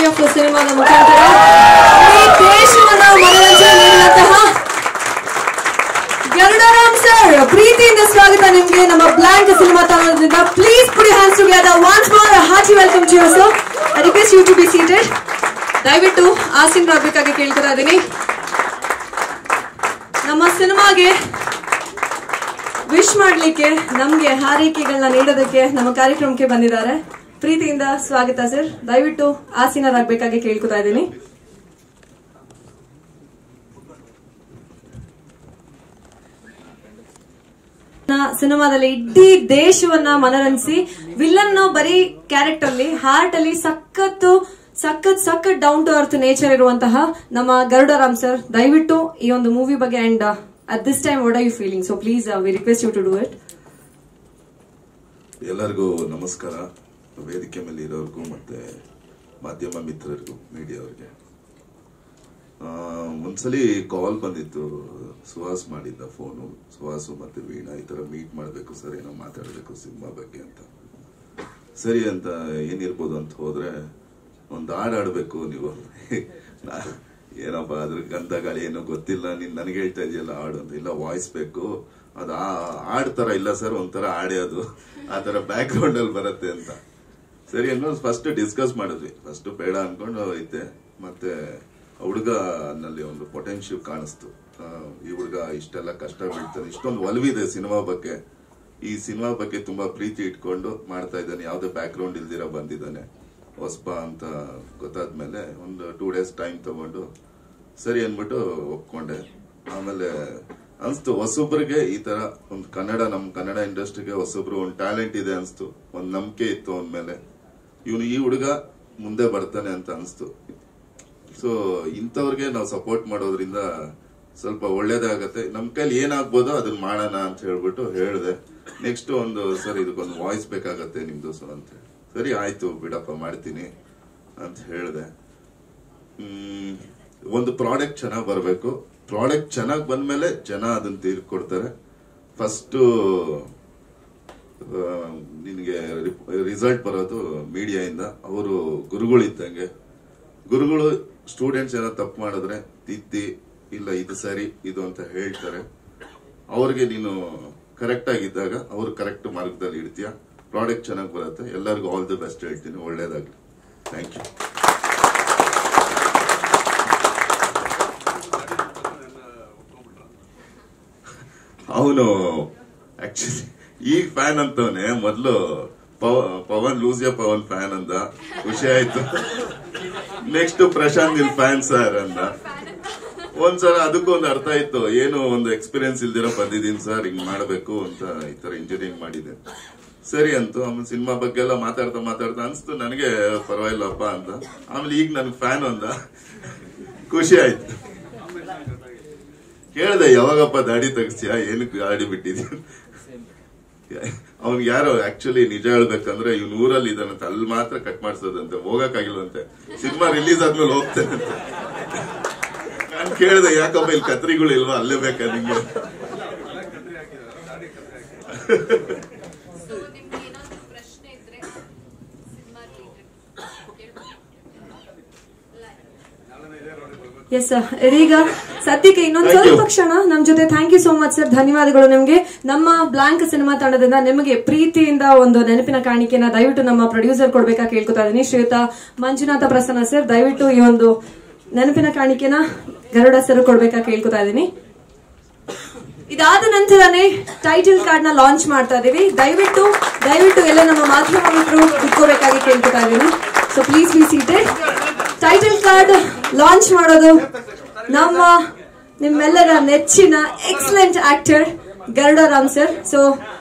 K F ಸಿನಿಮಾದ ಮುಖಾಂತರ ಈ ದೇಶವನ್ನ ಮನರಂಜನೆ ನೀಡಿದಂತಹ ಗರುಡರಾಮ್ ಸರ್ ಪ್ರೀತಿಯಿಂದ ಸ್ವಾಗತ ನಿಮ್ಗೆ ನಮ್ಮ ಬ್ಲಾಂಕ್ ಸಿನಿಮಾ ತಂಡದಿಂದ please put hands together once more hearty welcome to you sir I request you to be seated ದಯವಿಟ್ಟು ಆಸೀನರಾಗಬೇಕಾಗಿ ಕೇಳ್ಕೊತಾ ಇದ್ದೀನಿ ನಮ್ಮ ಸಿನಿಮಾಗೆ ವಿಶ್ ಮಾಡ್ಲಿಕ್ಕೆ ನಮ್ಗೆ ಹಾರೈಕೆಗಳನ್ನ ನೀಡೋದಕ್ಕೆ ನಮ್ಮ ಕಾರ್ಯಕ್ರಮಕ್ಕೆ ಬಂದಿದ್ದಾರೆ ಪ್ರೀತಿಯಿಂದ ಸ್ವಾಗತ ಸರ್ ದಯವಿಟ್ಟು ಆಸೀನರಾಗಬೇಕಾಗಿ ಕೇಳ್ಕೊತಾ ಇದ್ದೀನಿ ಸಿನಿಮಾದಲ್ಲಿ ಇಡೀ ದೇಶವನ್ನ ಮನರಂಜಿಸಿ ವಿಲನ್ ಬರೀ ಕ್ಯಾರೆಕ್ಟರ್ ಅಲ್ಲಿ ಹಾರ್ಟ್ ಅಲ್ಲಿ ಸಖತ್ತು ಸಖತ್ ಸಖತ್ ಡೌನ್ ಟು ಅರ್ತ್ ನೇಚರ್ ಇರುವಂತಹ ನಮ್ಮ ಗರುಡರಾಮ್ ಸರ್ ದಯವಿಟ್ಟು ಈ ಒಂದು ಮೂವಿ ಬಗ್ಗೆ and at this time what are you feeling so please we request you to do it ಎಲ್ಲರಿಗೂ ನಮಸ್ಕಾರ ವೇದಿಕೆ ಮೇಲೆ ಇರೋರ್ಗೂ ಮತ್ತೆ ಮಾಧ್ಯಮ ಮಿತ್ರರಿಗೂ ಮೀಡಿಯಾವ್ರಿಗೆ ಆ, ಒಂದ್ಸಲಿ ಕಾಲ್ ಬಂದಿತ್ತು ಸುಹಾಸ್ ಮಾಡಿದ್ದ ಫೋನು ಸುಹಾಸು ಮತ್ತೆ ವೀಣಾ ಈ ತರ ಮೀಟ್ ಮಾಡಬೇಕು ಸರ್ ಏನೋ ಮಾತಾಡಬೇಕು ಸಿನಿಮಾ ಬಗ್ಗೆ ಅಂತ ಸರಿ ಅಂತ ಏನಿರ್ಬೋದು ಅಂತ ಹೋದ್ರೆ ಒಂದು ಹಾಡು ಆಡ್ಬೇಕು ನೀವು ನಾ- ಏನಪ್ಪ ಅದ್ರ ಗಂಧ ಗಾಳಿ ಏನೋ ಗೊತ್ತಿಲ್ಲ ನೀನ್ ನನಗೆ ಹೇಳ್ತಾ ಇದೆಯಲ್ಲ ಹಾಡು ಅಂತ ಇಲ್ಲ ವಾಯ್ಸ್ ಬೇಕು ಅದು ಆ ಹಾಡ್ ತರ ಇಲ್ಲ ಸರ್ ಒಂಥರ ಹಾಡೇ ಅದು ಆ ತರ ಬ್ಯಾಕ್ ಗ್ರೌಂಡ್ ಅಲ್ಲಿ ಬರುತ್ತೆ ಅಂತ ಸರಿ ಅನ್ಕೊಂಡು ಫಸ್ಟ್ ಡಿಸ್ಕಸ್ ಮಾಡಿದ್ವಿ ಫಸ್ಟ್ ಬೇಡ ಅನ್ಕೊಂಡು ಐತೆ ಮತ್ತೆ ಹುಡುಗ ನಲ್ಲಿ ಒಂದು ಪೊಟೆನ್ಶಿಯಲ್ ಕಾಣಿಸ್ತು ಆ, ಈ ಹುಡುಗ ಇಷ್ಟೆಲ್ಲ ಕಷ್ಟ ಬೀಳ್ತಾನೆ ಇಷ್ಟೊಂದು ಒಲವಿದೆ ಸಿನಿಮಾ ಬಗ್ಗೆ ಈ ಸಿನಿಮಾ ಬಗ್ಗೆ ತುಂಬಾ ಪ್ರೀತಿ ಇಟ್ಕೊಂಡು ಮಾಡ್ತಾ ಇದ್ದಾನೆ ಯಾವ್ದೇ ಬ್ಯಾಕ್ ಗ್ರೌಂಡ್ ಇಲ್ದಿರ ಬಂದಿದ್ದಾನೆ ಹೊಸ್ಪ ಅಂತ ಗೊತ್ತಾದ್ಮೇಲೆ ಒಂದು ಟೂ ಡೇಸ್ ಟೈಮ್ ತಗೊಂಡು ಸರಿ ಅಂದ್ಬಿಟ್ಟು ಒಪ್ಕೊಂಡೆ ಆಮೇಲೆ ಅನ್ಸ್ತು ಹೊಸೊಬ್ರಿಗೆ ಈ ತರ ಒಂದು ಕನ್ನಡ ನಮ್ ಕನ್ನಡ ಇಂಡಸ್ಟ್ರಿಗೆ ಹೊಸೊಬ್ರು ಒಂದು ಟ್ಯಾಲೆಂಟ್ ಇದೆ ಅನ್ಸ್ತು ಒಂದ್ ನಂಬಿಕೆ ಇತ್ತು ಅವನ ಮೇಲೆ ಇವನು ಈ ಹುಡುಗ ಮುಂದೆ ಬರ್ತಾನೆ ಅಂತ ಅನ್ಸ್ತು ಸೊ ಇಂಥವ್ರಿಗೆ ನಾವು ಸಪೋರ್ಟ್ ಮಾಡೋದ್ರಿಂದ ಸ್ವಲ್ಪ ಒಳ್ಳೇದಾಗತ್ತೆ ನಮ್ ಕೈಲಿ ಏನಾಗ್ಬೋದೋ ಅದನ್ನ ಮಾಡೋಣ ಅಂತ ಹೇಳ್ಬಿಟ್ಟು ಹೇಳಿದೆ ನೆಕ್ಸ್ಟ್ ಒಂದು ಸರ್ ಇದಕ್ಕೊಂದು ವಾಯ್ಸ್ ಬೇಕಾಗತ್ತೆ ನಿಮ್ದು ಸರ್ ಅಂತ ಹೇಳಿ. ಸರಿ ಆಯ್ತು ಬಿಡಪ್ಪ ಮಾಡ್ತೀನಿ ಅಂತ ಹೇಳಿದೆ ಹ್ಮ್, ಒಂದು ಪ್ರಾಡಕ್ಟ್ ಚೆನ್ನಾಗಿ ಬರಬೇಕು ಪ್ರಾಡಕ್ಟ್ ಚೆನ್ನಾಗಿ ಬಂದ್ಮೇಲೆ ಜನ ಅದನ್ನ ತೀರ್ಕೊಡ್ತಾರೆ ಫಸ್ಟ್ ನಿನಗೆ ರಿಸಲ್ಟ್ ಬರೋದು ಮೀಡಿಯಾಯಿಂದ ಅವರು ಗುರುಗಳಿದ್ದಂಗೆ ಗುರುಗಳು ಸ್ಟೂಡೆಂಟ್ಸ್ ಏನೋ ತಪ್ಪು ಮಾಡಿದ್ರೆ ತಿದ್ದಿ ಇಲ್ಲ ಇದು ಸರಿ ಇದು ಅಂತ ಹೇಳ್ತಾರೆ ಅವ್ರಿಗೆ ನೀನು ಕರೆಕ್ಟ್ ಆಗಿದ್ದಾಗ ಅವ್ರು ಕರೆಕ್ಟ್ ಮಾರ್ಗದಲ್ಲಿ ಇಡ್ತೀಯ ಪ್ರಾಡಕ್ಟ್ ಚೆನ್ನಾಗಿ ಬರುತ್ತೆ ಎಲ್ಲರಿಗೂ ಆಲ್ ದಿ ಬೆಸ್ಟ್ ಹೇಳ್ತೀನಿ ಒಳ್ಳೇದಾಗ್ಲಿ ಥ್ಯಾಂಕ್ ಯು ಅವನು ಆಕ್ಚುಲಿ ಈಗ ಫ್ಯಾನ್ ಅಂತವನೆ ಮೊದ್ಲು ಪವ- ಪವನ್ ಲೂಸಿಯ ಪವನ್ ಫ್ಯಾನ್ ಅಂದ ಖುಷಿ ಆಯ್ತು next Prashanth Neel fan sir ಅಂದ ಒಂದ್ಸಲ ಅದಕ್ಕೂ ಒಂದು ಅರ್ಥ ಇತ್ತು ಏನು ಒಂದು ಎಕ್ಸ್ಪೀರಿಯನ್ಸ್ ಇಲ್ದಿರೋ ಬಂದಿದ್ದೀನಿ ಸರ್ ಹಿಂಗ್ ಮಾಡ್ಬೇಕು ಅಂತ ಈ ತರ ಇಂಜಿನಿಯರಿಂಗ್ ಮಾಡಿದೆ ಸರಿ ಅಂತು ಆಮೇಲೆ ಸಿನಿಮಾ ಬಗ್ಗೆ ಎಲ್ಲ ಮಾತಾಡ್ತಾ ಮಾತಾಡ್ತಾ ಅನ್ಸ್ತು ನನಗೆ ಪರವಾಗಿಲ್ಲಪ್ಪ ಅಂತ ಆಮೇಲೆ ಈಗ ನನ್ ಫ್ಯಾನ್ ಅಂದ ಖುಷಿ ಆಯ್ತು ಕೇಳ್ದೆ ಯಾವಾಗಪ್ಪ ದಾಡಿ ತೆಗಿಸ್ತೀಯಾ ಏನಕ್ಕೆ ಗಾಡಿ ಬಿಟ್ಟಿದ್ಯ ಅವ್ನಿಗೆ ಯಾರೋ ಆಕ್ಚುಲಿ ನಿಜ ಹೇಳ್ಬೇಕಂದ್ರೆ ಇವ್ನ ಊರಲ್ಲಿ ಇದಾನಂತೆ ಅಲ್ಲಿ ಮಾತ್ರ ಕಟ್ ಮಾಡ್ಸೋದಂತೆ ಹೋಗಕ್ಕಾಗಿಲ್ವಂತೆ ಸಿನಿಮಾ ರಿಲೀಸ್ ಆದ್ಮೇಲೆ ಹೋಗ್ತಾನಂತೆ ನಾನ್ ಕೇಳ್ದೆ ಯಾಕಪ್ಪ ಇಲ್ಲಿ ಕತ್ರಿಗಳು ಇಲ್ವಾ ಅಲ್ಲೇ ಬೇಕಾ ನಿಂಗೆ ಸೊ ನಿಮ್ಗೆ ಏನಾದ್ರು ಪ್ರಶ್ನೆ ಇದ್ರೆ ಸಿನಿಮಾ ಎಸ್ ಸರ್ ಈಗ ಸದ್ಯಕ್ಕೆ ಇನ್ನೊಂದು Thank you. ಸ್ವಲ್ಪ ಕ್ಷಣ ನಮ್ ಜೊತೆ thank you so much sir ಧನ್ಯವಾದಗಳು ನಿಮ್ಗೆ ನಮ್ಮ ಬ್ಲಾಂಕ್ ಸಿನಿಮಾ ತಂಡದಿಂದ ನಿಮಗೆ ಪ್ರೀತಿಯಿಂದ ಒಂದು ನೆನಪಿನ ಕಾಣಿಕೆನ ದಯವಿಟ್ಟು ನಮ್ಮ ಪ್ರೊಡ್ಯೂಸರ್ ಕೊಡ್ಬೇಕಾ ಕೇಳ್ಕೊತಾ ಇದೀನಿ ಶ್ರೀಯುತ ಮಂಜುನಾಥ ಪ್ರಸನ್ನ ಸರ್ ದಯವಿಟ್ಟು ಈ ಒಂದು ನೆನಪಿನ ಕಾಣಿಕೆನ ಗರುಡ ಸರ್ ಕೊಡ್ಬೇಕಾ ಕೇಳ್ಕೊತಾ ಇದೀನಿ ಇದಾದ ನಂತರನೇ ಟೈಟಲ್ ಕಾರ್ಡ್ ನ ಲಾಂಚ್ ಮಾಡ್ತಾ ಇದೀವಿ ದಯವಿಟ್ಟು ದಯವಿಟ್ಟು ಎಲ್ಲ ನಮ್ಮ ಮಾಧ್ಯಮ ಮಿತ್ರರು ಕುತ್ಕೋಬೇಕಾಗಿ ಕೇಳ್ಕೊತಾ ಇದೀನಿ so please be seated title card launch ಮಾಡೋದು ನಮ್ಮ ನಿಮ್ಮೆಲ್ಲರ ನೆಚ್ಚಿನ excellent actor Garuda Ram sir so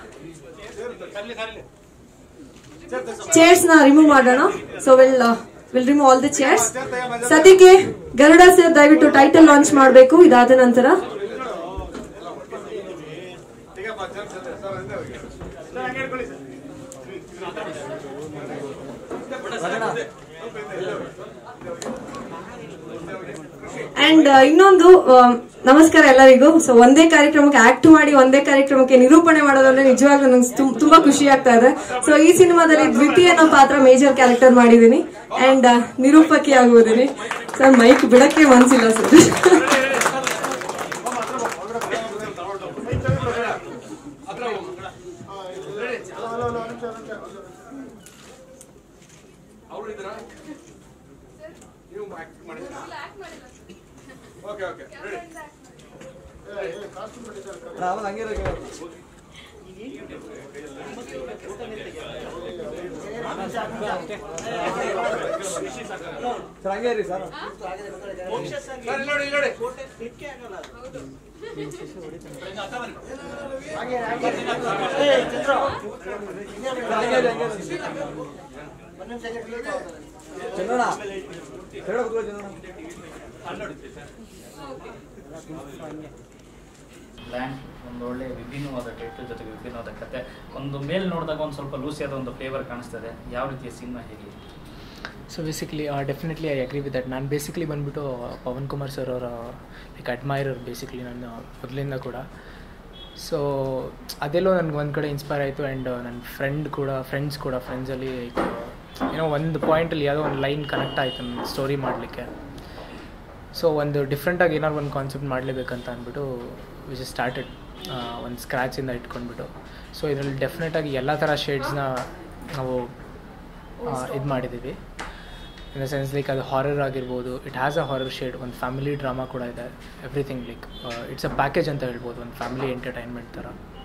chairs ನ ರಿಮೂವ್ ಮಾಡೋಣ so will will remove all the chairs ಸದ್ಯಕ್ಕೆ ಗರುಡ ಸರ್ ದಯವಿಟ್ಟು ಟೈಟಲ್ ಲಾಂಚ್ ಮಾಡಬೇಕು ಇದಾದ ನಂತರ ಅಂಡ್ ಇನ್ನೊಂದು ನಮಸ್ಕಾರ ಎಲ್ಲರಿಗೂ ಸೊ ಒಂದೇ ಕಾರ್ಯಕ್ರಮಕ್ಕೆ ಆಕ್ಟ್ ಮಾಡಿ ಒಂದೇ ಕಾರ್ಯಕ್ರಮಕ್ಕೆ ನಿರೂಪಣೆ ಮಾಡೋದಂದ್ರೆ ನಿಜವಾಗ್ಲೂ ನಂಗೆ ತುಂ- ತುಂಬಾ ಖುಷಿ ಆಗ್ತಾ ಇದೆ ಸೊ ಈ ಸಿನಿಮಾದಲ್ಲಿ ದ್ವಿತೀಯ ಅನ್ನೋ ಪಾತ್ರ ಮೇಜರ್ ಕ್ಯಾರೆಕ್ಟರ್ ಮಾಡಿದೀನಿ ಅಂಡ್ ನಿರೂಪಕಿ ಆಗುವುದಿನಿ ಸರ್ ಮೈಕ್ ಬಿಡಕ್ಕೆ ಮನ್ಸಿಲ್ಲ ಸರ್ ಓಕೆ ಓಕೆ ಸರ್ ನೋಡಿ ನೋಡಿ ಲ್ಯಾಂಡ್ ಒಂದು ಒಳ್ಳೆ ವಿಭಿನ್ನವಾದ ಟೈಟಲ್ ಜೊತೆಗೆ ವಿಭಿನ್ನವಾದ ಕತೆ ಒಂದು ಮೇಲ್ ನೋಡಿದಾಗ ಒಂದು ಸ್ವಲ್ಪ ಲೂಸಿಯಾದ ಒಂದು ಫ್ಲೇವರ್ ಕಾಣಿಸ್ತದೆ ಯಾವ ರೀತಿಯ ಸಿನಿಮಾ ಹೇಗೆ so basically definitely I agree with that ನಾನು ಬೇಸಿಕ್ಲಿ ಬಂದ್ಬಿಟ್ಟು ಪವನ್ ಕುಮಾರ್ ಸರ್ ಅವರ ಲೈಕ್ ಅಡ್ಮೈರರ್ ಬೇಸಿಕ್ಲಿ ನನ್ನ ಮೊದಲಿಂದ ಕೂಡ ಸೊ ಅದೆಲ್ಲೋ ನನಗೆ ಒಂದು ಕಡೆ ಇನ್ಸ್ಪೈರ್ ಆಯಿತು ಆ್ಯಂಡ್ ನನ್ನ ಫ್ರೆಂಡ್ ಕೂಡ ಫ್ರೆಂಡ್ಸ್ ಕೂಡ ಫ್ರೆಂಡ್ಸಲ್ಲಿ ಲೈಕ್ ಏನೋ ಒಂದು ಪಾಯಿಂಟಲ್ಲಿ ಯಾವುದೋ ಒಂದು ಲೈನ್ ಕನೆಕ್ಟ್ ಆಯಿತು ನನ್ನ ಸ್ಟೋರಿ ಮಾಡಲಿಕ್ಕೆ ಸೊ ಒಂದು ಡಿಫ್ರೆಂಟಾಗಿ ಏನಾದ್ರು ಒಂದು ಕಾನ್ಸೆಪ್ಟ್ ಮಾಡಲೇಬೇಕಂತ ಅಂದ್ಬಿಟ್ಟು ವಿಚ್ ಸ್ಟಾರ್ಟೆಡ್ ಒಂದು ಸ್ಕ್ರ್ಯಾಚಿಂದ ಇಟ್ಕೊಂಡ್ಬಿಟ್ಟು ಸೊ ಇದರಲ್ಲಿ ಡೆಫಿನೆಟಾಗಿ ಎಲ್ಲ ಥರ ಶೇಡ್ಸ್ನ ನಾವು ಇದು ಮಾಡಿದ್ದೀವಿ ಇನ್ ದ ಸೆನ್ಸ್ ಲೈಕ್ ಅದು ಹಾರರ್ ಆಗಿರ್ಬೋದು it has a horror shade ಒಂದು ಫ್ಯಾಮಿಲಿ ಡ್ರಾಮಾ ಕೂಡ ಇದೆ everything like it's a package ಅಂತ ಹೇಳ್ಬೋದು ಒಂದು ಫ್ಯಾಮಿಲಿ ಎಂಟರ್ಟೈನ್ಮೆಂಟ್ ಥರ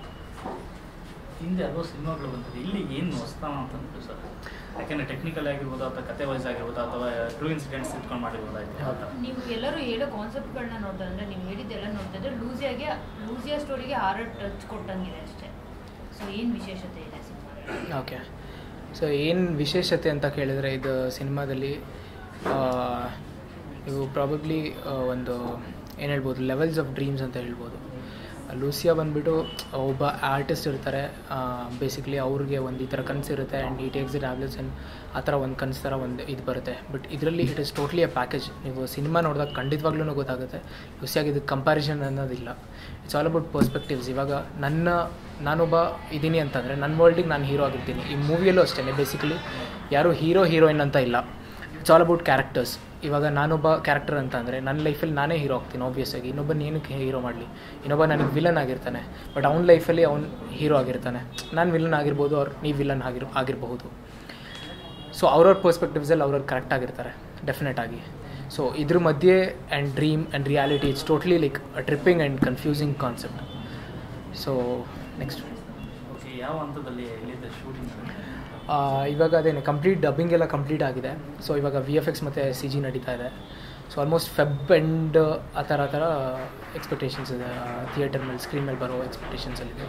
ಹಿಂದೆ ಅದೋ ಸಿನಿಮಾಗಳು ಬಂದಿದೆ ಇಲ್ಲಿ ಏನು ಹೊಸ್ತಾನ ಅಂತ ಅಂದ್ಬಿಟ್ಟು ಸರ್ ಯಾಕೆಂದ್ರೆ ಟೆಕ್ನಿಕಲ್ ಆಗಿರ್ಬೋದು ಅಥವಾ ಕತೆ ವೈಸ್ ಆಗಿರ್ಬೋದು ಅಥವಾ ಟ್ರೂ ಇನ್ಸಿಡೆಂಟ್ಸ್ ಇಟ್ಕೊಂಡು ಮಾಡಿರ್ಬೋದಾಯ್ತು ಆ ಥರ. ನೀವು ಎಲ್ಲರೂ ಹೇಳೋ ಕಾನ್ಸೆಪ್ಟ್ಗಳನ್ನ ನೋಡ್ತಾ ಅಂದ್ರೆ ನೀವು ಹೇಳಿದ್ದೆಲ್ಲ ನೋಡ್ತಾ ಇದ್ರೆ ಲೂಸಿಯಾಗೆ ಲೂಸಿಯಾ ಸ್ಟೋರಿಗೆ ಹಾರರ್ ಟಚ್ ಕೊಟ್ಟಂಗಿದೆ ಅಷ್ಟೇ ಸೊ ಏನು ವಿಶೇಷತೆ ಇದೆ ಸಿನಿಮಾ ಓಕೆ ಸೊ ಏನು ವಿಶೇಷತೆ ಅಂತ ಕೇಳಿದರೆ ಇದು ಸಿನಿಮಾದಲ್ಲಿ ಆ, ಇವು ಪ್ರಾಬಬ್ಲಿ ಒಂದು ಏನು ಹೇಳ್ಬೋದು ಲೆವೆಲ್ಸ್ ಆಫ್ ಡ್ರೀಮ್ಸ್ ಅಂತ ಹೇಳ್ಬೋದು ಲೂಸಿಯಾ ಬಂದುಬಿಟ್ಟು ಒಬ್ಬ ಆರ್ಟಿಸ್ಟ್ ಇರ್ತಾರೆ ಬೇಸಿಕ್ಲಿ ಅವ್ರಿಗೆ ಒಂದು ಈ ಥರ ಕನಸು ಇರುತ್ತೆ ಆ್ಯಂಡ್ ಈ ಟೇಕ್ಸ್ ಟ್ಯಾಬ್ಲೆಟ್ಸ್ ಆ್ಯಂಡ್ ಆ ಥರ ಒಂದು ಕನಸು ಥರ ಒಂದು ಇದು ಬರುತ್ತೆ ಬಟ್ ಇದರಲ್ಲಿ it is totally a package ನೀವು ಸಿನಿಮಾ ನೋಡಿದಾಗ ಖಂಡಿತವಾಗ್ಲೂ ಗೊತ್ತಾಗುತ್ತೆ ಲೂಸಿಯಾಗಿ ಇದು ಕಂಪ್ಯಾರಿಸನ್ ಅನ್ನೋದಿಲ್ಲ ಇಟ್ಸ್ ಆಲ್ ಅಬೌಟ್ ಪರ್ಸ್ಪೆಕ್ಟಿವ್ಸ್ ಇವಾಗ ನನ್ನ ನಾನೊಬ್ಬ ಇದ್ದೀನಿ ಅಂತಂದರೆ ನನ್ನ ವರ್ಲ್ಡಿಗೆ ನಾನು ಹೀರೋ ಆಗಿರ್ತೀನಿ ಈ ಮೂವಿಯಲ್ಲೂ ಅಷ್ಟೇ ಬೇಸಿಕಲಿ ಯಾರು ಹೀರೋ ಹೀರೋಯಿನ್ ಅಂತ ಇಲ್ಲ ಇಟ್ಸ್ ಆಲ್ ಅಬೌಟ್ ಕ್ಯಾರೆಕ್ಟರ್ಸ್ ಇವಾಗ ನಾನೊಬ್ಬ ಕ್ಯಾರೆಕ್ಟರ್ ಅಂತ ಅಂದರೆ ನನ್ನ ಲೈಫಲ್ಲಿ ನಾನೇ ಹೀರೋ ಆಗ್ತೀನಿ ಆಬ್ವಿಯಸ್ ಆಗಿ ಇನ್ನೊಬ್ಬನ ಏನಕ್ಕೆ ಹೀರೋ ಮಾಡಲಿ ಇನ್ನೊಬ್ಬ ನನಗೆ ವಿಲನ್ ಆಗಿರ್ತಾನೆ ಬಟ್ ಅವ್ನ ಲೈಫಲ್ಲಿ ಅವ್ನು ಹೀರೋ ಆಗಿರ್ತಾನೆ ನಾನು ವಿಲನ್ ಆಗಿರ್ಬೋದು ಅವ್ರು ನೀವು ವಿಲನ್ ಆಗಿರ್ ಆಗಿರಬಹುದು ಸೊ ಅವ್ರವ್ರ ಪರ್ಸ್ಪೆಕ್ಟಿವ್ಸಲ್ಲಿ ಅವ್ರವ್ರು ಕರೆಕ್ಟ್ ಆಗಿರ್ತಾರೆ ಡೆಫಿನೆಟ್ ಆಗಿ ಸೊ ಇದ್ರ ಮಧ್ಯೆ and dream and reality it's totally like tripping and confusing concept so next okay ಯಾವ ಹಂತದಲ್ಲಿ ಎಲ್ಲಿದೆ ಶೂಟಿಂಗ್ ಆ, ಇವಾಗ ಅದೇನೆ ಕಂಪ್ಲೀಟ್ ಡಬ್ಬಿಂಗ್ ಎಲ್ಲ ಕಂಪ್ಲೀಟ್ ಆಗಿದೆ ಸೊ ಇವಾಗ ವಿ ಎಫ್ ಎಕ್ಸ್ ಮತ್ತು ಸಿ ಜಿ ನಡೀತಾ ಇದೆ ಸೊ ಆಲ್ಮೋಸ್ಟ್ ಫೆಬ್ ಎಂಡ್ ಆ ಥರ ಆ ಥರ ಎಕ್ಸ್ಪೆಕ್ಟೇಷನ್ಸ್ ಇದೆ ಥಿಯೇಟರ್ ಮೇಲೆ ಸ್ಕ್ರೀನ್ ಮೇಲೆ ಬರೋ ಎಕ್ಸ್ಪೆಕ್ಟೇಷನ್ಸಲ್ಲಿದೆ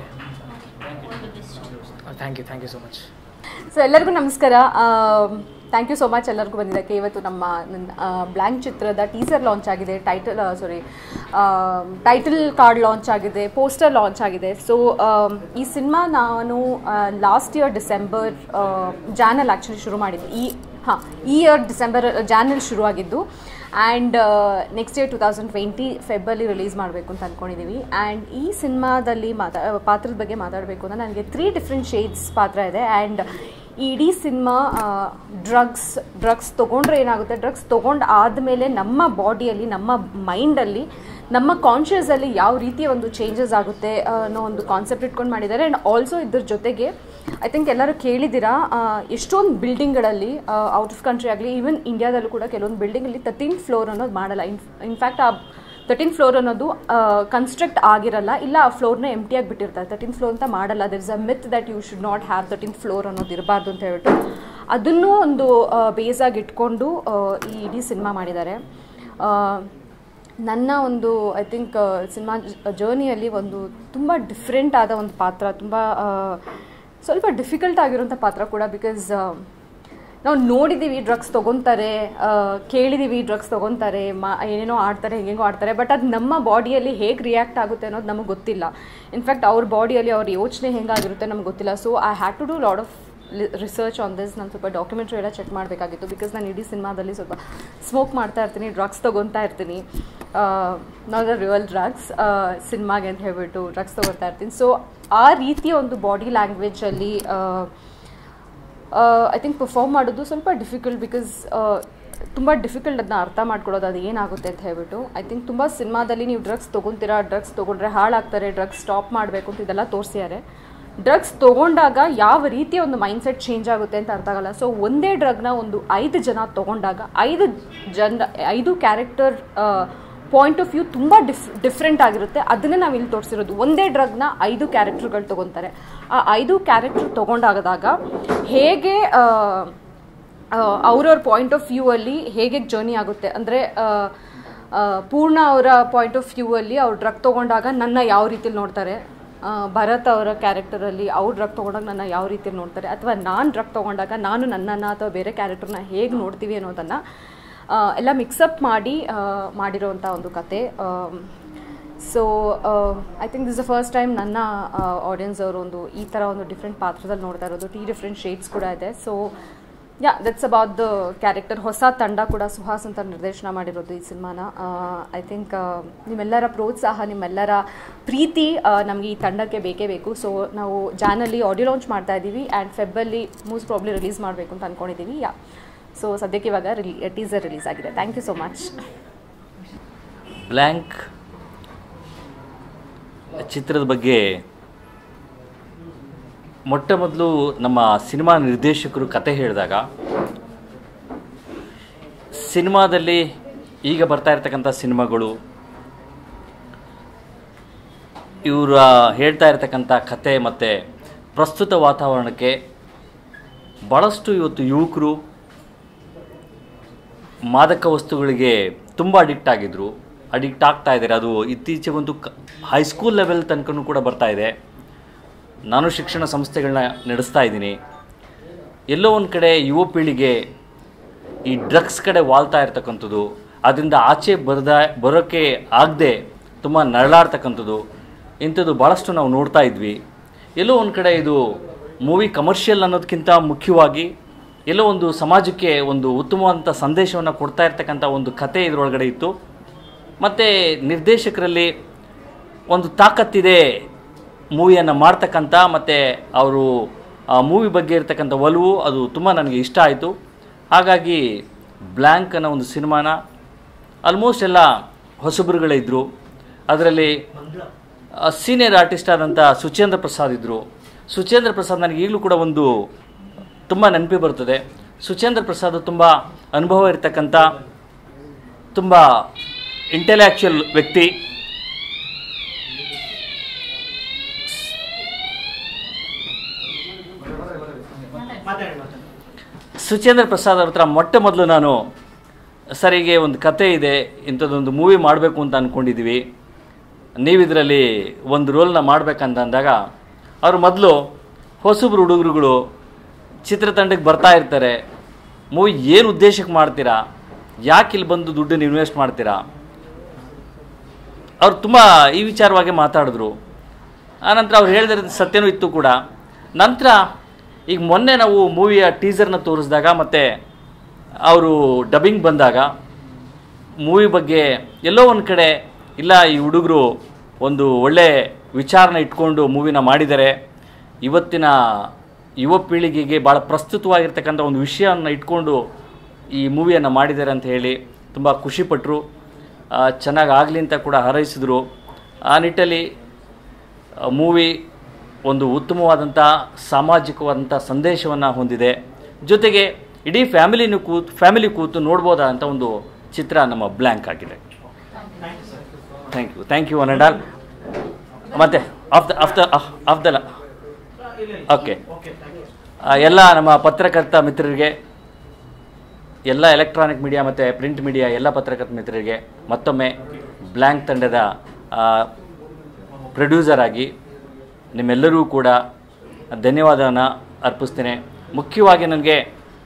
thank you thank you so much so ಎಲ್ಲರಿಗೂ ನಮಸ್ಕಾರ ಥ್ಯಾಂಕ್ ಯು ಸೋ ಮಚ್ ಎಲ್ಲರಿಗೂ ಬಂದಿದ್ದಕ್ಕೆ ಇವತ್ತು ನಮ್ಮ ಬ್ಲ್ಯಾಂಕ್ ಚಿತ್ರದ ಟೀಸರ್ ಲಾಂಚ್ ಆಗಿದೆ title sorry title card launch ಆಗಿದೆ ಪೋಸ್ಟರ್ ಲಾಂಚ್ ಆಗಿದೆ ಸೊ ಈ ಸಿನಿಮಾ ನಾನು ಲಾಸ್ಟ್ ಇಯರ್ ಡಿಸೆಂಬರ್ ಜಾನಲ್ಲಿ ಆ್ಯಕ್ಚುಲಿ ಶುರು ಮಾಡಿದ್ದೆ ಈ ಹಾಂ ಈ ಇಯರ್ ಡಿಸೆಂಬರ್ ಜಾನಲ್ಲಿ ಶುರುವಾಗಿದ್ದು and next year two thousand twenty ಫೆಬ್ಬಲ್ಲಿ ರಿಲೀಸ್ ಮಾಡಬೇಕು ಅಂತ ಅಂದ್ಕೊಂಡಿದ್ದೀವಿ ಆ್ಯಂಡ್ ಈ ಸಿನಿಮಾದಲ್ಲಿ ಮಾತಾ ಪಾತ್ರದ ಬಗ್ಗೆ ಮಾತಾಡಬೇಕು ಅಂದರೆ ನನಗೆ ತ್ರೀ ಡಿಫ್ರೆಂಟ್ ಶೇಡ್ಸ್ ಪಾತ್ರ ಇದೆ ಆ್ಯಂಡ್ ಈ ಇಡೀ ಸಿನಿಮಾ ಡ್ರಗ್ಸ್ ಡ್ರಗ್ಸ್ ತೊಗೊಂಡ್ರೆ ಏನಾಗುತ್ತೆ ಡ್ರಗ್ಸ್ ತೊಗೊಂಡು ಆದಮೇಲೆ ನಮ್ಮ ಬಾಡಿಯಲ್ಲಿ ನಮ್ಮ ಮೈಂಡಲ್ಲಿ ನಮ್ಮ ಕಾನ್ಷಿಯಸಲ್ಲಿ ಯಾವ ರೀತಿಯ ಒಂದು ಚೇಂಜಸ್ ಆಗುತ್ತೆ ಆ, ಅನ್ನೋ ಒಂದು ಕಾನ್ಸೆಪ್ಟ್ ಇಟ್ಕೊಂಡು ಮಾಡಿದ್ದಾರೆ ಆ್ಯಂಡ್ ಆಲ್ಸೋ ಇದ್ರ ಜೊತೆಗೆ ಐ ಥಿಂಕ್ ಎಲ್ಲರೂ ಕೇಳಿದ್ದೀರಾ ಆ, ಎಷ್ಟೊಂದು ಬಿಲ್ಡಿಂಗ್ಗಳಲ್ಲಿ ಔಟ್ ಆಫ್ ಕಂಟ್ರಿ ಆಗಲಿ ಈವನ್ ಇಂಡಿಯಾದಲ್ಲೂ ಕೂಡ ಕೆಲವೊಂದು ಬಿಲ್ಡಿಂಗಲ್ಲಿ ತರ್ಟೀನ್ ಫ್ಲೋರ್ ಅನ್ನೋದು ಮಾಡಲ್ಲ ಇನ್ ಇನ್ಫ್ಯಾಕ್ಟ್ ಆ ತರ್ಟೀನ್ ಫ್ಲೋರ್ ಅನ್ನೋದು ಕನ್ಸ್ಟ್ರಕ್ಟ್ ಆಗಿರಲ್ಲ ಇಲ್ಲ ಆ ಫ್ಲೋರ್ನ ಎಂಟಿಯಾಗಿ ಬಿಟ್ಟಿರ್ತಾರೆ ತರ್ಟೀನ್ ಫ್ಲೋರ್ ಅಂತ ಮಾಡಲ್ಲ there is a myth that you should not have thirteen floor ಅನ್ನೋದು ಇರಬಾರ್ದು ಅಂತ ಹೇಳ್ಬಿಟ್ಟು ಅದನ್ನೂ ಒಂದು ಬೇಸಾಗಿ ಇಟ್ಕೊಂಡು ಆ, ಈ ಇಡೀ ಸಿನಿಮಾ ಮಾಡಿದ್ದಾರೆ ಆ, ನನ್ನ ಒಂದು ಐ ಥಿಂಕ್ ಸಿನಿಮಾ ಜರ್ನಿಯಲ್ಲಿ ಒಂದು ತುಂಬ ಡಿಫ್ರೆಂಟ್ ಆದ ಒಂದು ಪಾತ್ರ ತುಂಬ ಆ, ಸ್ವಲ್ಪ ಡಿಫಿಕಲ್ಟ್ ಆಗಿರೋಂಥ ಪಾತ್ರ ಕೂಡ ಬಿಕಾಸ್ ನಾವು ನೋಡಿದ್ದೀವಿ ಡ್ರಗ್ಸ್ ತೊಗೊತಾರೆ ಆ, ಕೇಳಿದ್ದೀವಿ ಡ್ರಗ್ಸ್ ತೊಗೊತಾರೆ ಮಾ ಏನೇನೋ ಆಡ್ತಾರೆ ಹೆಂಗೆಂಗೋ ಆಡ್ತಾರೆ ಬಟ್ ಅದು ನಮ್ಮ ಬಾಡಿಯಲ್ಲಿ ಹೇಗೆ ರಿಯಾಕ್ಟ್ ಆಗುತ್ತೆ ಅನ್ನೋದು ನಮಗೆ ಗೊತ್ತಿಲ್ಲ ಇನ್ಫ್ಯಾಕ್ಟ್ ಅವ್ರ ಬಾಡಿಯಲ್ಲಿ ಅವ್ರ ಯೋಚನೆ ಹೆಂಗಾಗಿರುತ್ತೆ ನಮ್ಗೆ ಗೊತ್ತಿಲ್ಲ so I had to do lot of research on this ನಾನು ಸ್ವಲ್ಪ ಡಾಕ್ಯುಮೆಂಟ್ರಿ ಎಲ್ಲ ಚೆಕ್ ಮಾಡಬೇಕಾಗಿತ್ತು ಬಿಕಾಸ್ ನಾನು ಇಡೀ ಸಿನಿಮಾದಲ್ಲಿ ಸ್ವಲ್ಪ ಸ್ಮೋಕ್ ಮಾಡ್ತಾ ಇರ್ತೀನಿ ಡ್ರಗ್ಸ್ ತೊಗೊತಾ ಇರ್ತೀನಿ ನಾಟ್ ರಿಯಲ್ ಡ್ರಗ್ಸ್ ಸಿನಿಮಾಗೆ ಅಂತ ಹೇಳ್ಬಿಟ್ಟು ಡ್ರಗ್ಸ್ ತೊಗೊತಾ ಇರ್ತೀನಿ ಸೊ ಆ ರೀತಿಯ ಒಂದು ಬಾಡಿ ಲ್ಯಾಂಗ್ವೇಜಲ್ಲಿ ಐ ಥಿಂಕ್ ಪರ್ಫಾರ್ಮ್ ಮಾಡೋದು ಸ್ವಲ್ಪ ಡಿಫಿಕಲ್ಟ್ ಬಿಕಾಸ್ ತುಂಬ ಡಿಫಿಕಲ್ಟ್ ಅದನ್ನ ಅರ್ಥ ಮಾಡ್ಕೊಳ್ಳೋದು ಅದು ಏನಾಗುತ್ತೆ ಅಂತ ಹೇಳ್ಬಿಟ್ಟು ಐ ಥಿಂಕ್ ತುಂಬ ಸಿನಿಮಾದಲ್ಲಿ ನೀವು ಡ್ರಗ್ಸ್ ತೊಗೊತೀರಾ ಡ್ರಗ್ಸ್ ತೊಗೊಂಡ್ರೆ ಹಾಳಾಗ್ತಾರೆ ಡ್ರಗ್ಸ್ ಸ್ಟಾಪ್ ಮಾಡಬೇಕು ಅಂತ ಇದೆಲ್ಲ ತೋರಿಸಿದ್ದಾರೆ ಡ್ರಗ್ಸ್ ತೊಗೊಂಡಾಗ ಯಾವ ರೀತಿಯ ಒಂದು ಮೈಂಡ್ಸೆಟ್ ಚೇಂಜ್ ಆಗುತ್ತೆ ಅಂತ ಅರ್ಥ ಆಗಲ್ಲ ಸೊ ಒಂದೇ ಡ್ರಗ್ನ ಒಂದು ಐದು ಜನ ತೊಗೊಂಡಾಗ ಐದು ಜನ ಐದು ಕ್ಯಾರೆಕ್ಟರ್ ಪಾಯಿಂಟ್ ಆಫ್ ವ್ಯೂ ತುಂಬ ಡಿಫ್ ಡಿಫ್ರೆಂಟ್ ಆಗಿರುತ್ತೆ ಅದನ್ನೇ ನಾವು ಇಲ್ಲಿ ತೋರಿಸಿರೋದು ಒಂದೇ ಡ್ರಗ್ನ ಐದು ಕ್ಯಾರೆಕ್ಟರ್ಗಳು ತೊಗೊತಾರೆ ಆ ಐದು ಕ್ಯಾರೆಕ್ಟರ್ ತೊಗೊಂಡಾಗದಾಗ ಹೇಗೆ ಆ, ಅವ್ರವ್ರ ಪಾಯಿಂಟ್ ಆಫ್ ವ್ಯೂ ಅಲ್ಲಿ ಹೇಗೆ ಜರ್ನಿ ಆಗುತ್ತೆ ಅಂದರೆ ಪೂರ್ಣ ಅವರ ಪಾಯಿಂಟ್ ಆಫ್ ವ್ಯೂ ಅಲ್ಲಿ ಅವ್ರು ಡ್ರಗ್ ತೊಗೊಂಡಾಗ ನನ್ನ ಯಾವ ರೀತಿಲಿ ನೋಡ್ತಾರೆ ಆ, ಭರತ್ ಅವರ ಕ್ಯಾರೆಕ್ಟರಲ್ಲಿ ಅವ್ರು ಡ್ರಗ್ ತೊಗೊಂಡಾಗ ನನ್ನ ಯಾವ ರೀತಿಯಲ್ಲಿ ನೋಡ್ತಾರೆ ಅಥವಾ ನಾನು ಡ್ರಗ್ ತೊಗೊಂಡಾಗ ನಾನು ನನ್ನನ್ನು ಅಥವಾ ಬೇರೆ ಕ್ಯಾರೆಕ್ಟರ್ನ ಹೇಗೆ ನೋಡ್ತೀವಿ ಅನ್ನೋದನ್ನು ಎಲ್ಲ ಮಿಕ್ಸಪ್ ಮಾಡಿ ಆ, ಮಾಡಿರೋವಂಥ ಒಂದು ಕತೆ so I think this the first time ನನ್ನ ಆಡಿಯನ್ಸ್ ಅವರು ಒಂದು ಈ ಥರ ಒಂದು ಡಿಫ್ರೆಂಟ್ ಪಾತ್ರದಲ್ಲಿ ನೋಡ್ತಾ ಇರೋದು ಟಿ ಡಿಫ್ರೆಂಟ್ ಶೇಡ್ಸ್ ಕೂಡ ಇದೆ so yeah that's about the character ಹೊಸ ತಂಡ ಕೂಡ ಸುಹಾಸ್ ಅಂತ ನಿರ್ದೇಶನ ಮಾಡಿರೋದು ಈ ಸಿನಿಮಾನ ಐ ಥಿಂಕ್ ನಿಮ್ಮೆಲ್ಲರ ಪ್ರೋತ್ಸಾಹ ನಿಮ್ಮೆಲ್ಲರ ಪ್ರೀತಿ ನಮಗೆ ಈ ತಂಡಕ್ಕೆ ಬೇಕೇ ಬೇಕು ಸೊ ನಾವು ಜಾನಲ್ಲಿ ಆಡಿಯೋ ಲಾಂಚ್ ಮಾಡ್ತಾ ಇದ್ದೀವಿ ಆ್ಯಂಡ್ ಫೆಬ್ಬಲ್ಲಿ ಮೋಸ್ಟ್ ಪ್ರಾಬ್ಲಿ ರಿಲೀಸ್ ಮಾಡಬೇಕು ಅಂತ ಅಂದ್ಕೊಂಡಿದ್ದೀವಿ ಯಾ ಸೊ ಸದ್ಯಕ್ಕೆ ಇವಾಗ ರಿಲೀ ಟೀಸರ್ ರಿಲೀಸ್ ಆಗಿದೆ thank you so much blank ಚಿತ್ರದ ಬಗ್ಗೆ ಮೊಟ್ಟ ಮೊದಲು ನಮ್ಮ ಸಿನಿಮಾ ನಿರ್ದೇಶಕರು ಕತೆ ಹೇಳಿದಾಗ ಸಿನಿಮಾದಲ್ಲಿ ಈಗ ಬರ್ತಾ ಇರ್ತಕ್ಕಂಥ ಸಿನಿಮಾಗಳು ಇವರ ಹೇಳ್ತಾ ಇರ್ತಕ್ಕಂಥ ಕತೆ ಮತ್ತು ಪ್ರಸ್ತುತ ವಾತಾವರಣಕ್ಕೆ ಭಾಳಷ್ಟು ಇವತ್ತು ಯುವಕರು ಮಾದಕ ವಸ್ತುಗಳಿಗೆ ತುಂಬ ಅಡಿಕ್ಟ್ ಆಗಿದ್ರು ಅಡಿಕ್ಟ್ ಆಗ್ತಾ ಇದ್ದಾರೆ ಅದು ಇತ್ತೀಚೆಗಂತೂ ಕ ಹೈಸ್ಕೂಲ್ ಲೆವೆಲ್ ತನಕನೂ ಕೂಡ ಬರ್ತಾ ಇದೆ ನಾನು ಶಿಕ್ಷಣ ಸಂಸ್ಥೆಗಳನ್ನ ನಡೆಸ್ತಾ ಇದ್ದೀನಿ ಎಲ್ಲೋ ಒಂದು ಕಡೆ ಯುವ ಪೀಳಿಗೆ ಈ ಡ್ರಗ್ಸ್ ಕಡೆ ವಾಲ್ತಾ ಇರ್ತಕ್ಕಂಥದ್ದು ಅದರಿಂದ ಆಚೆ ಬರದ ಬರೋಕ್ಕೆ ಆಗದೆ ತುಂಬ ನರಳಾಡ್ತಕ್ಕಂಥದ್ದು ಇಂಥದ್ದು ಭಾಳಷ್ಟು ನಾವು ನೋಡ್ತಾ ಇದ್ವಿ ಎಲ್ಲೋ ಒಂದು ಕಡೆ ಇದು ಮೂವಿ ಕಮರ್ಷಿಯಲ್ ಅನ್ನೋದಕ್ಕಿಂತ ಮುಖ್ಯವಾಗಿ ಎಲ್ಲೋ ಒಂದು ಸಮಾಜಕ್ಕೆ ಒಂದು ಉತ್ತಮವಾದಂಥ ಸಂದೇಶವನ್ನು ಕೊಡ್ತಾ ಇರ್ತಕ್ಕಂಥ ಒಂದು ಕತೆ ಇದರೊಳಗಡೆ ಇತ್ತು ಮತ್ತು ನಿರ್ದೇಶಕರಲ್ಲಿ ಒಂದು ತಾಕತ್ತಿದೆ ಮೂವಿಯನ್ನು ಮಾಡ್ತಕ್ಕಂಥ ಮತ್ತು ಅವರು ಆ ಮೂವಿ ಬಗ್ಗೆ ಇರ್ತಕ್ಕಂಥ ಒಲವು ಅದು ತುಂಬ ನನಗೆ ಇಷ್ಟ ಆಯಿತು ಹಾಗಾಗಿ ಬ್ಲ್ಯಾಂಕ್ ಅನ್ನೋ ಒಂದು ಸಿನಿಮಾನ ಆಲ್ಮೋಸ್ಟ್ ಎಲ್ಲ ಹೊಸಬರುಗಳೇ ಇದ್ದರು ಅದರಲ್ಲಿ ಸೀನಿಯರ್ ಆರ್ಟಿಸ್ಟ್ ಆದಂಥ ಸುಚೇಂದ್ರ ಪ್ರಸಾದ್ ಇದ್ದರು ಸುಚೇಂದ್ರ ಪ್ರಸಾದ್ ನನಗೆ ಈಗಲೂ ಕೂಡ ಒಂದು ತುಂಬ ನೆನಪಿ ಬರ್ತದೆ ಸುಚೇಂದ್ರ ಪ್ರಸಾದ್ ತುಂಬ ಅನುಭವ ಇರತಕ್ಕಂಥ ತುಂಬ ಇಂಟೆಲೆಕ್ಚುಯಲ್ ವ್ಯಕ್ತಿ ಸುಚೇಂದ್ರ ಪ್ರಸಾದ್ ಅವ್ರ ಹತ್ರ ಮೊಟ್ಟ ಮೊದಲು ನಾನು ಸರಿಗೆ ಒಂದು ಕತೆ ಇದೆ ಇಂಥದ್ದೊಂದು ಮೂವಿ ಮಾಡಬೇಕು ಅಂತ ಅಂದ್ಕೊಂಡಿದ್ದೀವಿ ನೀವಿದರಲ್ಲಿ ಒಂದು ರೋಲ್ನ ಮಾಡ್ಬೇಕಂತ ಅಂದಾಗ ಅವರು ಮೊದಲು ಹೊಸಬ್ರು ಹುಡುಗರುಗಳು ಚಿತ್ರತಂಡಕ್ಕೆ ಬರ್ತಾ ಇರ್ತಾರೆ ಮೂವಿ ಏನು ಉದ್ದೇಶಕ್ಕೆ ಮಾಡ್ತೀರಾ ಯಾಕೆ ಇಲ್ಲಿ ಬಂದು ದುಡ್ಡನ್ನು ಇನ್ವೆಸ್ಟ್ ಮಾಡ್ತೀರಾ ಅವ್ರು ತುಂಬ ಈ ವಿಚಾರವಾಗಿ ಮಾತಾಡಿದ್ರು ಆನಂತರ ಅವ್ರು ಹೇಳಿದ್ರೆ ಸತ್ಯನೂ ಇತ್ತು ಕೂಡ ನಂತರ ಈಗ ಮೊನ್ನೆ ನಾವು ಮೂವಿಯ ಟೀಸರ್ನ ತೋರಿಸಿದಾಗ ಮತ್ತು ಅವರು ಡಬ್ಬಿಂಗ್ ಬಂದಾಗ ಮೂವಿ ಬಗ್ಗೆ ಎಲ್ಲೋ ಒಂದು ಕಡೆ ಇಲ್ಲ ಈ ಹುಡುಗರು ಒಂದು ಒಳ್ಳೆ ವಿಚಾರನ ಇಟ್ಕೊಂಡು ಮೂವಿನ ಮಾಡಿದ್ದಾರೆ ಇವತ್ತಿನ ಯುವ ಪೀಳಿಗೆಗೆ ಭಾಳ ಪ್ರಸ್ತುತವಾಗಿರ್ತಕ್ಕಂಥ ಒಂದು ವಿಷಯವನ್ನು ಇಟ್ಕೊಂಡು ಈ ಮೂವಿಯನ್ನು ಮಾಡಿದ್ದಾರೆ ಅಂತ ಹೇಳಿ ತುಂಬ ಖುಷಿಪಟ್ಟರು ಚೆನ್ನಾಗಿ ಆಗಲಿ ಅಂತ ಕೂಡ ಹಾರೈಸಿದ್ರು ಆ ನಿಟ್ಟಲ್ಲಿ ಮೂವಿ ಒಂದು ಉತ್ತಮವಾದಂಥ ಸಾಮಾಜಿಕವಾದಂಥ ಸಂದೇಶವನ್ನು ಹೊಂದಿದೆ ಜೊತೆಗೆ ಇಡೀ ಫ್ಯಾಮಿಲಿನೂ ಕೂತು ಫ್ಯಾಮಿಲಿ ಕೂತು ನೋಡ್ಬೋದಾದಂಥ ಒಂದು ಚಿತ್ರ ನಮ್ಮ ಬ್ಲ್ಯಾಂಕ್ ಆಗಿದೆ thank you thank you one and all ಮತ್ತು of the of the of the okay ಎಲ್ಲ ನಮ್ಮ ಪತ್ರಕರ್ತ ಮಿತ್ರರಿಗೆ ಎಲ್ಲ ಎಲೆಕ್ಟ್ರಾನಿಕ್ ಮೀಡಿಯಾ ಮತ್ತು ಪ್ರಿಂಟ್ ಮೀಡಿಯಾ ಎಲ್ಲ ಪತ್ರಕರ್ತ ಮಿತ್ರರಿಗೆ ಮತ್ತೊಮ್ಮೆ ಬ್ಲ್ಯಾಂಕ್ ತಂಡದ ಪ್ರೊಡ್ಯೂಸರ್ ಆಗಿ ನಿಮ್ಮೆಲ್ಲರೂ ಕೂಡ ಧನ್ಯವಾದವನ್ನು ಅರ್ಪಿಸ್ತೇನೆ ಮುಖ್ಯವಾಗಿ ನನಗೆ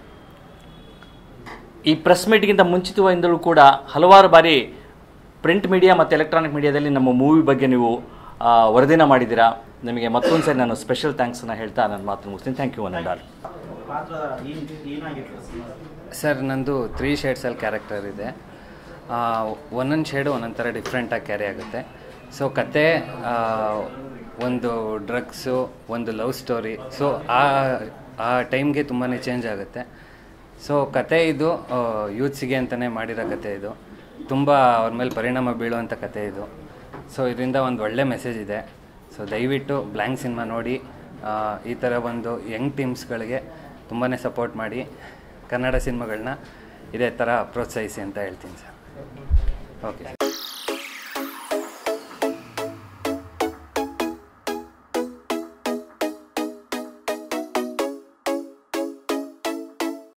ಈ ಪ್ರೆಸ್ ಮೀಟ್ಗಿಂತ ಮುಂಚಿತವಾಗಿಂದಲೂ ಕೂಡ ಹಲವಾರು ಬಾರಿ ಪ್ರಿಂಟ್ ಮೀಡಿಯಾ ಮತ್ತು ಎಲೆಕ್ಟ್ರಾನಿಕ್ ಮೀಡಿಯಾದಲ್ಲಿ ನಮ್ಮ ಮೂವಿ ಬಗ್ಗೆ ನೀವು ಆ, ವರದಿನ ಮಾಡಿದ್ದೀರಾ ನಿಮಗೆ ಮತ್ತೊಂದು ಸರಿ ನಾನು ಸ್ಪೆಷಲ್ ಥ್ಯಾಂಕ್ಸನ್ನ ಹೇಳ್ತಾ ನನ್ನ ಮಾತು ಮುಗಿಸ್ತೀನಿ thank you one and all ಪಾತ್ರ ಏನು ಏನಾಗಿತ್ತು ಸಿನಿಮಾ ಸರ್ ನಂದು ತ್ರೀ ಶೇಡ್ಸಲ್ಲಿ ಕ್ಯಾರೆಕ್ಟರ್ ಇದೆ ಆ, ಒಂದೊಂದು ಶೇಡು ಒಂದೊಂದು ಥರ ಡಿಫ್ರೆಂಟಾಗಿ ಕ್ಯಾರಿ ಆಗುತ್ತೆ ಸೊ ಕತೆ ಆ, ಒಂದು ಡ್ರಗ್ಸು ಒಂದು ಲವ್ ಸ್ಟೋರಿ ಸೊ ಆ ಆ ಟೈಮ್ಗೆ ತುಂಬಾ ಚೇಂಜ್ ಆಗುತ್ತೆ ಸೊ ಕತೆ ಇದು ಯೂತ್ಸಿಗೆ ಅಂತಲೇ ಮಾಡಿರೋ ಕತೆ ಇದು ತುಂಬ ಅವ್ರ ಮೇಲೆ ಪರಿಣಾಮ ಬೀಳುವಂಥ ಕತೆ ಇದು ಸೊ ಇದರಿಂದ ಒಂದು ಒಳ್ಳೆ ಮೆಸೇಜ್ ಇದೆ ಸೊ ದಯವಿಟ್ಟು ಬ್ಲ್ಯಾಂಕ್ ಸಿನಿಮಾ ನೋಡಿ ಆ, ಈ ಥರ ಒಂದು ಯಂಗ್ ಟೀಮ್ಸ್ಗಳಿಗೆ ತುಂಬಾ ಸಪೋರ್ಟ್ ಮಾಡಿ ಕನ್ನಡ ಸಿನಿಮಾಗಳನ್ನ ಇದೇ ಥರ ಪ್ರೋತ್ಸಾಹಿಸಿ ಅಂತ ಹೇಳ್ತೀನಿ ಸರ್ ಓಕೆ